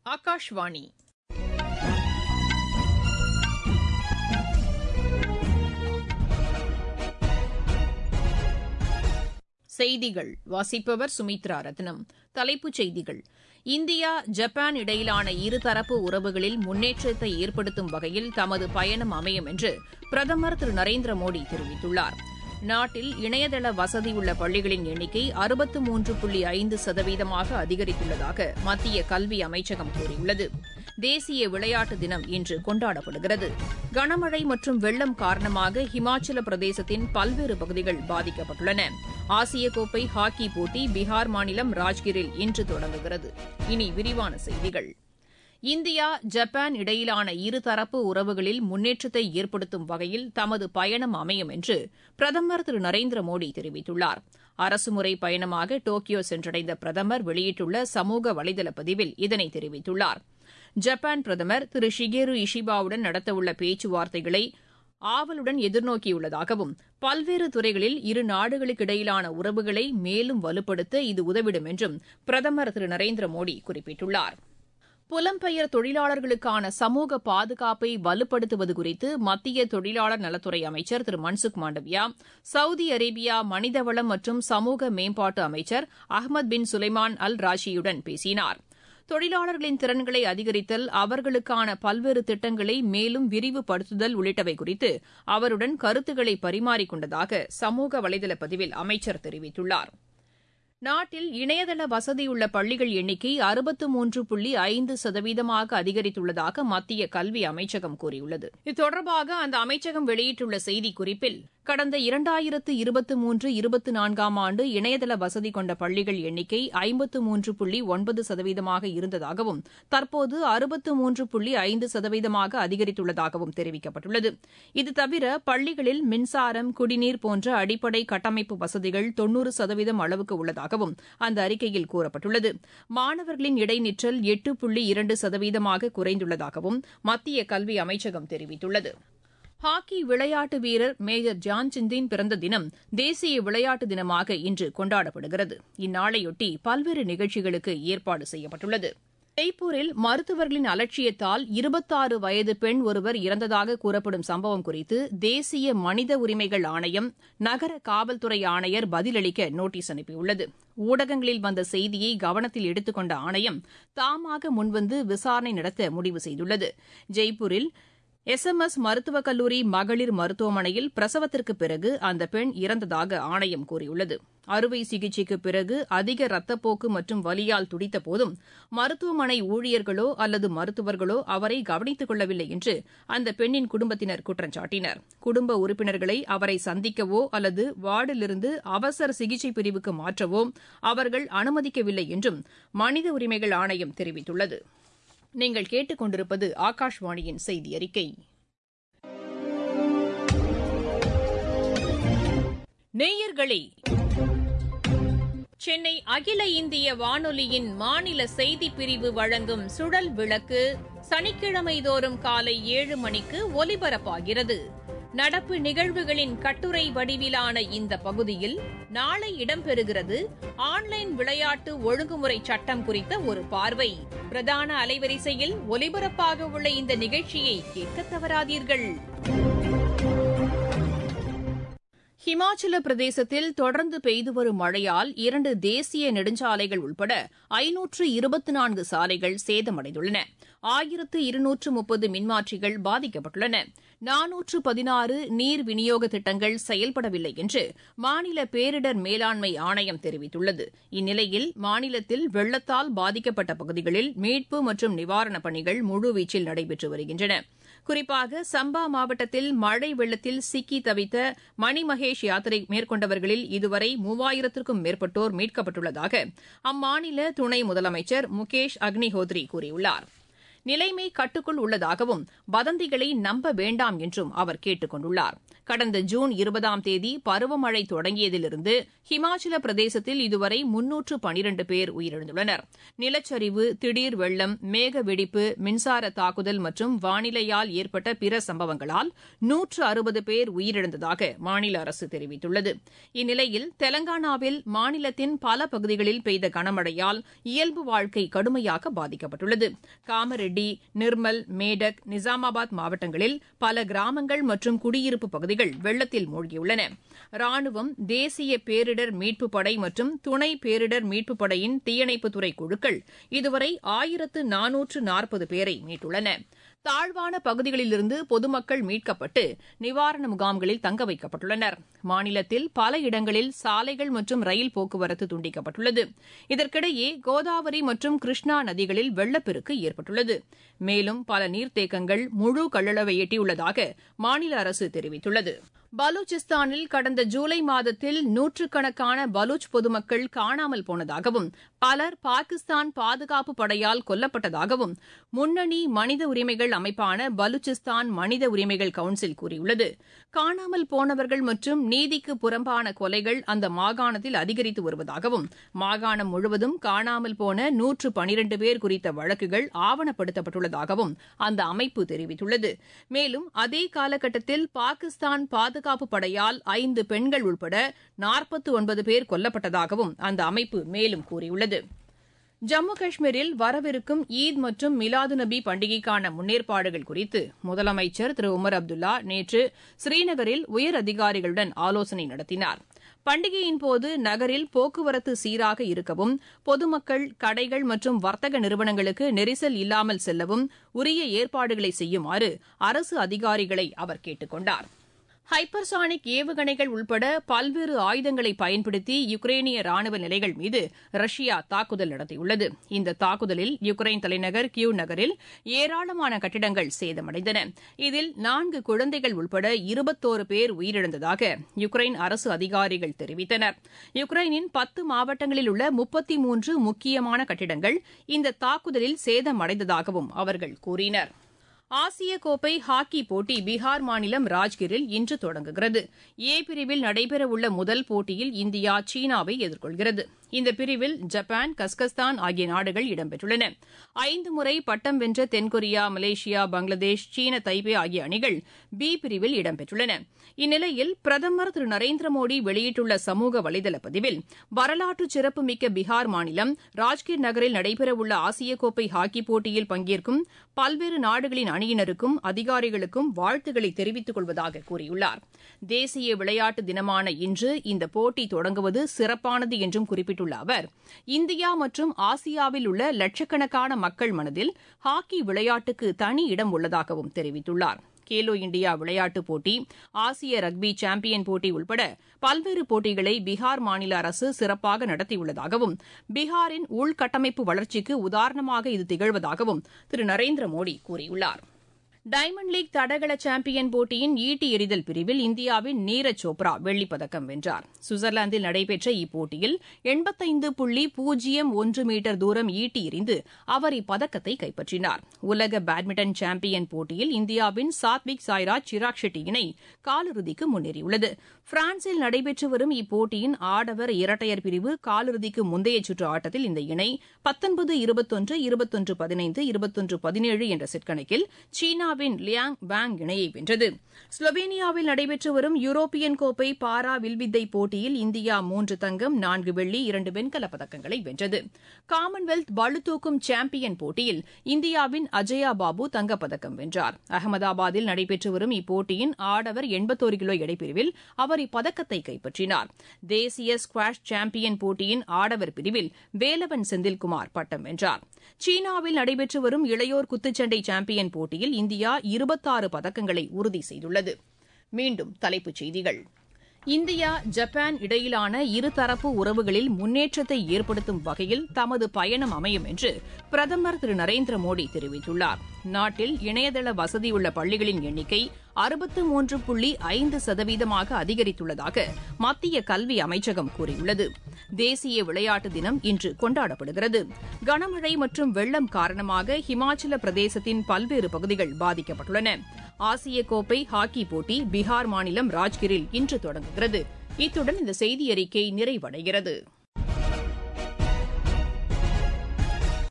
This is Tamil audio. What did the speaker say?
ஆகாஷ்வாணி செய்திகள் வாசிப்பவர் சுமித்ரா ரத்னம் தலைப்புச் செய்திகள் இந்தியா ஜப்பான் இடையிலான இருதரப்பு உறவுகளில் முன்னேற்றத்தை ஏற்படுத்தும் வகையில் தமது பயணம் அமையும் என்று பிரதமர் திரு நரேந்திர மோடி தெரிவித்துள்ளார் நாட்டில் இணையதள வசதி உள்ள பள்ளிகளின் எண்ணிக்கை அறுபத்து மூன்று புள்ளி ஐந்து சதவீதமாக அதிகரித்துள்ளதாக மத்திய கல்வி அமைச்சகம் கூறியுள்ளது தேசிய விளையாட்டு தினம் இன்று கொண்டாடப்படுகிறது கனமழை மற்றும் வெள்ளம் காரணமாக ஹிமாச்சல பிரதேசத்தின் பல்வேறு பகுதிகள் பாதிக்கப்பட்டுள்ளன ஆசிய கோப்பை ஹாக்கி போட்டி பீகார் மாநிலம் ராஜ்கிரில் இன்று தொடங்குகிறது இனி விரிவான செய்திகள் இந்தியா ஜப்பான் இடையிலான இருதரப்பு உறவுகளில் முன்னேற்றத்தை ஏற்படுத்தும் வகையில் தமது பயணம் அமையும் என்று பிரதமர் திரு நரேந்திர மோடி தெரிவித்துள்ளார் அரசுமுறை பயணமாக டோக்கியோ சென்றடைந்த பிரதமர் வெளியிட்டுள்ள சமூக வலைதள பதிவில் இதனை தெரிவித்துள்ளார் ஜப்பான் பிரதமர் திரு ஷிகேரு இஷிபாவுடன் நடத்தவுள்ள பேச்சுவார்த்தைகளை ஆவலுடன் எதிர்நோக்கியுள்ளதாகவும் பல்வேறு துறைகளில் இரு நாடுகளுக்கிடையிலான உறவுகளை மேலும் வலுப்படுத்த இது உதவிடும் என்றும் பிரதமர் திரு நரேந்திர மோடி குறிப்பிட்டுள்ளார் புலம்பெயர் தொழிலாளர்களுக்கான சமூக பாதுகாப்பை வலுப்படுத்துவது குறித்து மத்திய தொழிலாளர் நலத்துறை அமைச்சர் திரு மன்சுக் மாண்டவியா சவுதி அரேபியா மனிதவளம் மற்றும் சமூக மேம்பாட்டு அமைச்சர் அஹ்மத் பின் சுலைமான் அல் ராஷியுடன் பேசினார் தொழிலாளர்களின் திறன்களை அதிகரித்தல் அவர்களுக்கான பல்வேறு திட்டங்களை மேலும் விரிவுபடுத்துதல் உள்ளிட்டவை குறித்து அவருடன் கருத்துக்களை பரிமாறிக் கொண்டதாக சமூக வலைதள பதிவில் அமைச்சர் தெரிவித்துள்ளார் நாட்டில் இணையதள வசதியுள்ள பள்ளிகள் எண்ணிக்கை அறுபத்து மூன்று புள்ளி ஐந்து சதவீதமாக அதிகரித்துள்ளதாக மத்திய கல்வி அமைச்சகம் கூறியுள்ளது இது அந்த அமைச்சகம் வெளியிட்டுள்ள செய்திக்குறிப்பில் கடந்த இரண்டாயிரத்து இருபத்தி மூன்று இருபத்தி நான்காம் ஆண்டு இணையதள வசதி கொண்ட பள்ளிகள் எண்ணிக்கை ஐம்பத்து மூன்று புள்ளி ஒன்பது சதவீதமாக இருந்ததாகவும் தற்போது அறுபத்து மூன்று புள்ளி ஐந்து சதவீதமாக அதிகரித்துள்ளதாகவும் தெரிவிக்கப்பட்டுள்ளது இது தவிர பள்ளிகளில் மின்சாரம் குடிநீர் போன்ற அடிப்படை கட்டமைப்பு வசதிகள் தொன்னூறு சதவீதம் அளவுக்கு உள்ளதாகவும் அந்த அறிக்கையில் கூறப்பட்டுள்ளது மாணவர்களின் இடைநிற்றல் எட்டு புள்ளி இரண்டு சதவீதமாக குறைந்துள்ளதாகவும் மத்திய கல்வி அமைச்சகம் தெரிவித்துள்ளது ஹாக்கி விளையாட்டு வீரர் மேஜர் ஜான்சிந்தின் பிறந்த தினம் தேசிய விளையாட்டு தினமாக இன்று கொண்டாடப்படுகிறது இந்நாளையொட்டி பல்வேறு நிகழ்ச்சிகளுக்கு ஏற்பாடு செய்யப்பட்டுள்ளது ஜெய்ப்பூரில் மருத்துவர்களின் அலட்சியத்தால் இருபத்தாறு வயது பெண் ஒருவர் இறந்ததாக கூறப்படும் சம்பவம் குறித்து தேசிய மனித உரிமைகள் ஆணையம் நகர காவல்துறை ஆணையர் பதிலளிக்க நோட்டீஸ் அனுப்பியுள்ளது ஊடகங்களில் வந்த செய்தியை கவனத்தில் எடுத்துக்கொண்ட ஆணையம் தாமாக முன்வந்து விசாரணை நடத்த முடிவு செய்துள்ளது ஜெய்ப்பூரில் எஸ் எம் எஸ் மருத்துவக் கல்லூரி மகளிர் மருத்துவமனையில் பிரசவத்திற்கு பிறகு அந்த பெண் இறந்ததாக ஆணையம் கூறியுள்ளது அறுவை சிகிச்சைக்கு பிறகு அதிக ரத்தப்போக்கு மற்றும் வலியால் துடித்த போதும் மருத்துவமனை ஊழியர்களோ அல்லது மருத்துவர்களோ அவரை கவனித்துக் கொள்ளவில்லை என்று அந்த பெண்ணின் குடும்பத்தினர் குற்றம் சாட்டினர் குடும்ப உறுப்பினர்களை அவரை சந்திக்கவோ அல்லது வார்டிலிருந்து அவசர சிகிச்சை பிரிவுக்கு மாற்றவோ அவர்கள் அனுமதிக்கவில்லை என்றும் மனித உரிமைகள் ஆணையம் தெரிவித்துள்ளது நீங்கள் கேட்டுக்கொண்டிருப்பது ஆகாஷ்வாணியின் செய்தி அறிக்கை நேயர்களே சென்னை அகில இந்திய வானொலியின் மாநில செய்திப் பிரிவு வழங்கும் சுழல் விளக்கு சனிக்கிழமை தோறும் காலை ஏழு மணிக்கு ஒலிபரப்பாகிறது நடப்பு நிகழ்வுகளின் கட்டுரை வடிவிலான இந்த பகுதியில் நாளை இடம்பெறுகிறது ஆன்லைன் விளையாட்டு ஒழுங்குமுறை சட்டம் குறித்த ஒரு பார்வை பிரதான அலைவரிசையில் ஒலிபரப்பாக உள்ள இந்த நிகழ்ச்சியை கேட்க தவறாதீர்கள் ஹிமாச்சல பிரதேசத்தில் தொடர்ந்து பெய்து வரும் மழையால் இரண்டு தேசிய நெடுஞ்சாலைகள் உட்பட ஐநூற்று இருபத்தி நான்கு சாலைகள் சேதமடைந்துள்ளன ஆயிரத்து இருநூற்று முப்பது மின்மாற்றிகள் பாதிக்கப்பட்டுள்ளன நானூற்று பதினாறு நீர் விநியோக திட்டங்கள் செயல்படவில்லை என்று மாநில பேரிடர் மேலாண்மை ஆணையம் தெரிவித்துள்ளது இந்நிலையில் மாநிலத்தில் வெள்ளத்தால் பாதிக்கப்பட்ட பகுதிகளில் மீட்பு மற்றும் நிவாரணப் பணிகள் முழுவீச்சில் நடைபெற்று வருகின்றன குறிப்பாக சம்பா மாவட்டத்தில் மழை வெள்ளத்தில் சிக்கி தவித்த மணிமகேஷ் யாத்திரை மேற்கொண்டவர்களில் இதுவரை மூவாயிரத்திற்கும் மேற்பட்டோர் மீட்கப்பட்டுள்ளதாக அம்மாநில துணை முதலமைச்சர் முகேஷ் அக்னிஹோத்ரி கூறியுள்ளார் நிலைமை கட்டுக்குள் உள்ளதாகவும் வதந்திகளை நம்ப வேண்டாம் என்றும் அவர் கேட்டுக் கொண்டுள்ளார் கடந்த ஜூன் இருபதாம் தேதி பருவமழை தொடங்கியதிலிருந்து ஹிமாச்சல பிரதேசத்தில் இதுவரை முன்னூற்று பனிரண்டு பேர் உயிரிழந்துள்ளனர் நிலச்சரிவு திடீர் வெள்ளம் மேக வெடிப்பு மின்சார தாக்குதல் மற்றும் வானிலையால் ஏற்பட்ட பிற சம்பவங்களால் நூற்று அறுபது பேர் உயிரிழந்ததாக மாநில அரசு தெரிவித்துள்ளது இந்நிலையில் தெலங்கானாவில் மாநிலத்தின் பல பகுதிகளில் பெய்த கனமழையால் இயல்பு வாழ்க்கை கடுமையாக பாதிக்கப்பட்டுள்ளது காமரெட்டி நிர்மல் மேடக் நிசாமாபாத் மாவட்டங்களில் பல கிராமங்கள் மற்றும் குடியிருப்பு பகுதிகள் வெள்ளத்தில் மூழ்கியுள்ளன ராணுவம் தேசிய பேரிடர் மீட்புப் படை மற்றும் துணை பேரிடர் மீட்புப் படையின் தீயணைப்புத்துறை குழுக்கள் இதுவரை ஆயிரத்து நானூற்று நாற்பது பேரை மீட்டுள்ளன தாழ்வான பகுதிகளிலிருந்து பொதுமக்கள் மீட்கப்பட்டு நிவாரண முகாம்களில் தங்க வைக்கப்பட்டுள்ளனர் மாநிலத்தில் பல இடங்களில் சாலைகள் மற்றும் ரயில் போக்குவரத்து துண்டிக்கப்பட்டுள்ளது இதற்கிடையே கோதாவரி மற்றும் கிருஷ்ணா நதிகளில் வெள்ளப்பெருக்கு ஏற்பட்டுள்ளது மேலும் பல நீர்த்தேக்கங்கள் முழு கொள்ளளவை எட்டியுள்ளதாக மாநில அரசு தெரிவித்துள்ளது பலூச்சிஸ்தானில் கடந்த ஜூலை மாதத்தில் நூற்றுக்கணக்கான பலூச் பொதுமக்கள் காணாமல் போனதாகவும் பலர் பாகிஸ்தான் பாதுகாப்பு படையால் கொல்லப்பட்டதாகவும் முன்னணி மனித உரிமைகள் அமைப்பான பலூச்சிஸ்தான் மனித உரிமைகள் கவுன்சில் கூறியுள்ளது காணாமல் போனவர்கள் மற்றும் நீதிக்கு புறம்பான கொலைகள் அந்த மாகாணத்தில் அதிகரித்து வருவதாகவும் மாகாணம் முழுவதும் காணாமல் போன நூற்று பனிரண்டு பேர் குறித்த வழக்குகள் ஆவணப்படுத்தப்பட்டுள்ளதாகவும் அந்த அமைப்பு தெரிவித்துள்ளது மேலும் அதே காலகட்டத்தில் பாகிஸ்தான் பாதுகாப்பு படையால் ஐந்து பெண்கள் உட்பட நாற்பத்தி ஒன்பது பேர் கொல்லப்பட்டதாகவும் அந்த அமைப்பு மேலும் கூறியுள்ளது ஜம்மு காஷ்மீரில் வரவிருக்கும் ஈத் மற்றும் மிலாது நபி பண்டிகைக்கான முன்னேற்பாடுகள் குறித்து முதலமைச்சர் திரு உமர் அப்துல்லா நேற்று ஸ்ரீநகரில் உயர் அதிகாரிகளுடன் ஆலோசனை நடத்தினார் பண்டிகையின்போது நகரில் போக்குவரத்து சீராக இருக்கவும் பொதுமக்கள் கடைகள் மற்றும் வர்த்தக நிறுவனங்களுக்கு நெரிசல் இல்லாமல் செல்லவும் உரிய ஏற்பாடுகளை செய்யுமாறு அரசு அதிகாரிகளை அவர் கேட்டுக் கொண்டார் ஹைப்பர்சானிக் ஏவுகணைகள் உள்பட பல்வேறு ஆயுதங்களை பயன்படுத்தி யுக்ரேனிய ராணுவ நிலைகள் மீது ரஷ்யா தாக்குதல் நடத்தியுள்ளது இந்த தாக்குதலில் யுக்ரைன் தலைநகர் கியூ நகரில் ஏராளமான கட்டிடங்கள் சேதமடைந்தன இதில் நான்கு குழந்தைகள் உள்பட இருபத்தோரு பேர் உயிரிழந்ததாக யுக்ரைன் அரசு அதிகாரிகள் தெரிவித்தனர் யுக்ரைனின் பத்து மாவட்டங்களில் உள்ள முப்பத்தி மூன்று முக்கியமான கட்டிடங்கள் இந்த தாக்குதலில் சேதமடைந்ததாகவும் அவர்கள் கூறினர் ஆசிய கோப்பை ஹாக்கி போட்டி பீகார் மாநிலம் ராஜ்கிரில் இன்று தொடங்குகிறது ஏ பிரிவில் நடைபெறவுள்ள முதல் போட்டியில் இந்தியா சீனாவை எதிர்கொள்கிறது இந்த பிரிவில் ஜப்பான் கஸ்கஸ்தான் ஆகிய நாடுகள் இடம்பெற்றுள்ளன ஐந்து முறை பட்டம் வென்ற தென்கொரியா மலேசியா பங்களாதேஷ் சீன தைபே ஆகிய அணிகள் பி பிரிவில் இடம்பெற்றுள்ளன இந்நிலையில் பிரதமர் திரு நரேந்திர மோடி வெளியிட்டுள்ள சமூக வலைதள பதிவில் வரலாற்று சிறப்புமிக்க பீகார் மாநிலம் ராஜ்கிர் நகரில் நடைபெறவுள்ள ஆசிய கோப்பை ஹாக்கி போட்டியில் பங்கேற்கும் பல்வேறு நாடுகளின் அணியினருக்கும் அதிகாரிகளுக்கும் வாழ்த்துக்களை தெரிவித்துக் கொள்வதாக கூறியுள்ளார் தேசிய விளையாட்டு தினமான இன்று இந்த போட்டி தொடங்குவது சிறப்பானது என்றும் குறிப்பிட்டுள்ள அவர் இந்தியா மற்றும் ஆசியாவில் உள்ள லட்சக்கணக்கான மக்கள் மனதில் ஹாக்கி விளையாட்டுக்கு தனி இடம் உள்ளதாகவும் தெரிவித்துள்ளார் கேலோ இண்டியா விளையாட்டுப் போட்டி ஆசிய ரக்பி சாம்பியன் போட்டி உள்பட பல்வேறு போட்டிகளை பீகார் மாநில அரசு சிறப்பாக நடத்தியுள்ளதாகவும் பீகாரின் உள்கட்டமைப்பு வளர்ச்சிக்கு உதாரணமாக இது திகழ்வதாகவும் திரு நரேந்திர மோடி கூறியுள்ளார் டைமண்ட் லீக் தடகள சாம்பியன் போட்டியின் ஈட்டி எறிதல் பிரிவில் இந்தியாவின் நீரஜ் சோப்ரா வெள்ளிப்பதக்கம் வென்றார் சுவிட்சர்லாந்தில் நடைபெற்ற இப்போட்டியில் எண்பத்தைந்து புள்ளி பூஜ்ஜியம் ஒன்று மீட்டர் தூரம் ஈட்டி எறிந்து அவர் இப்பதக்கத்தை கைப்பற்றினார் உலக பேட்மிண்டன் சாம்பியன் போட்டியில் இந்தியாவின் சாத்விக் சாய்ராஜ் சிராக் ஷெட்டி இணை காலிறுதிக்கு முன்னேறியுள்ளது பிரான்சில் நடைபெற்று வரும் இப்போட்டியின் ஆடவர் இரட்டையர் பிரிவு காலிறுதிக்கு முந்தைய சுற்று ஆட்டத்தில் இந்த இணை பத்தொன்பது இருபத்தொன்று இருபத்தொன்று பதினைந்து இருபத்தொன்று பதினேழு என்ற செட் கணக்கில் சீனாவின் லியாங் வாங் இணையை வென்றது ஸ்லோவேனியாவில் நடைபெற்று வரும் யூரோப்பியன் கோப்பை பாரா வில்வித்தை போட்டியில் இந்தியா மூன்று தங்கம் நான்கு வெள்ளி இரண்டு வெண்கலப் பதக்கங்களை வென்றது காமன்வெல்த் பளுதூக்கும் சாம்பியன் போட்டியில் இந்தியாவின் அஜயா பாபு தங்கப்பதக்கம் வென்றார் அகமதாபாத்தில் நடைபெற்று வரும் இப்போட்டியின் ஆடவர் எண்பத்தோரு கிலோ எடைப்பிரிவில் அவர் இப்பதக்கத்தை கைப்பற்றினார் தேசிய ஸ்குவாஷ் சாம்பியன் போட்டியின் ஆடவர் பிரிவில் வேலவன் செந்தில்குமார் பட்டம் வென்றார் சீனாவில் நடைபெற்று வரும் இளையோர் குத்துச்சண்டை சாம்பியன் போட்டியில் இந்தியா இருபத்தாறு பதக்கங்களை உறுதி செய்துள்ளது மீண்டும் தலைப்புச் செய்திகள் இந்தியா ஜப்பான் இடையிலான இருதரப்பு உறவுகளில் முன்னேற்றத்தை ஏற்படுத்தும் வகையில் தமது பயணம் அமையும் என்று பிரதமர் திரு நரேந்திர மோடி தெரிவித்துள்ளார் நாட்டில் இணையதள வசதியுள்ள பள்ளிகளின் எண்ணிக்கை அறுபத்து மூன்று புள்ளி ஐந்து சதவீதமாக அதிகரித்துள்ளதாக மத்திய கல்வி அமைச்சகம் கூறியுள்ளது தேசிய விளையாட்டு தினம் இன்று கொண்டாடப்படுகிறது கனமழை மற்றும் வெள்ளம் காரணமாக ஹிமாச்சல பிரதேசத்தின் பல்வேறு பகுதிகள் பாதிக்கப்பட்டுள்ளன ஆசிய கோப்பை ஹாக்கி போட்டி பீகார் மாநிலம் ராஜ்கிரில் இன்று தொடங்குகிறது இத்துடன் இந்த செய்தி அறிக்கை நிறைவடைகிறது